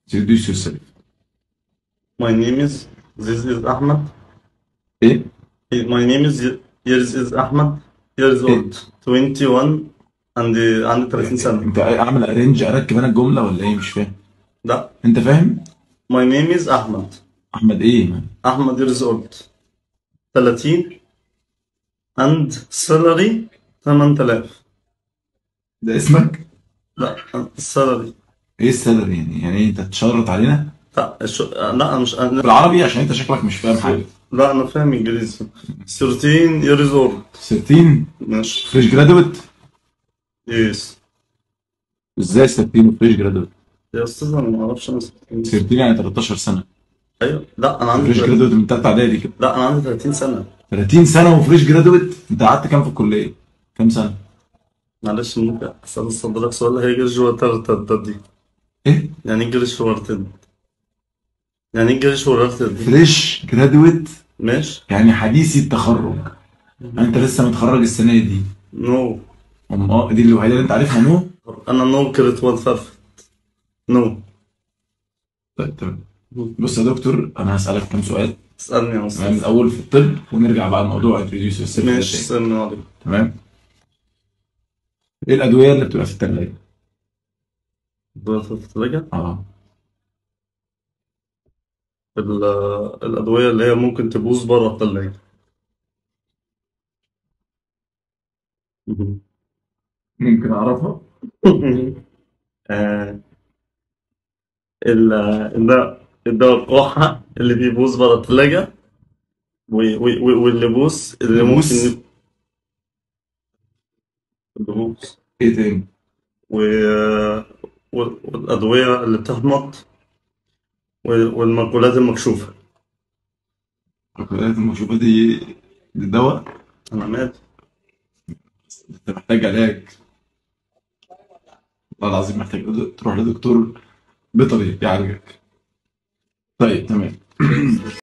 introduce yourself My name is this is Ahmed. ايه My name is yours is Ahmed. Years old. 21 عندي عندي 30 سنة. انت اعمل ارينج اركب انا الجمله ولا ايه مش فاهم لا. انت فاهم My name is أحمد. احمد ايه أحمد years old. 30 and salary 8000. ده اسمك لا salary. ايه السالري يعني يعني إيه انت تشرط علينا لا الشو... لا أنا مش أنا... بالعربي عشان انت شكلك مش فاهم حاجه لا أنا فاهم إنجليزي. 13 years old. 13 ماشي. فريش جرادويت Yes. ازاي 13 وفريش جرادويت يا أستاذ أنا ما أعرفش أنا 13. 13 يعني 13 سنه أيوه لا أنا عندي فريش 30 جرادويت من تالتة اعدادي كده لا أنا عندي 30 سنة. 30 سنه وفريش جرادويت انت قعدت كام في الكليه كام سنه معلش ممكن أسأل حضرتك سؤال هيجي جوا ترتد دي ايه يعني ايه جريش ورتد يعني ايه جريش ورتد دي فريش جرادويت ماشي يعني حديثي التخرج يعني انت لسه متخرج السنه دي نو أم اه دي الوحيده اللي انت عارفها نو انا نو كرت والفرف نو طيب تمام بص يا دكتور انا هسالك كام سؤال اسألني يا تمام أستاذ الاول في الطب ونرجع بقى لموضوع انتروديوس يور ماشي اسألني عليك تمام ايه الادويه اللي بتبقى في الثلاجه في الثلاجة اه ال- الأدوية اللي هي ممكن تبوظ بره الثلاجة ممكن اعرفها آه، ال- الدواء الدواء الكحة اللي بيبوظ بره الثلاجة و- و- و- واللبوس اللي اللبوس؟ ممكن اللبوس ايه تاني و... وال- والأدوية اللي بتهمط وال- والمأكولات المكشوفة الوكالات المكشوفه دي دي دواء أنا مالي انت محتاج علاج والله العظيم محتاج تروح لدكتور بيطري يعالجك طيب تمام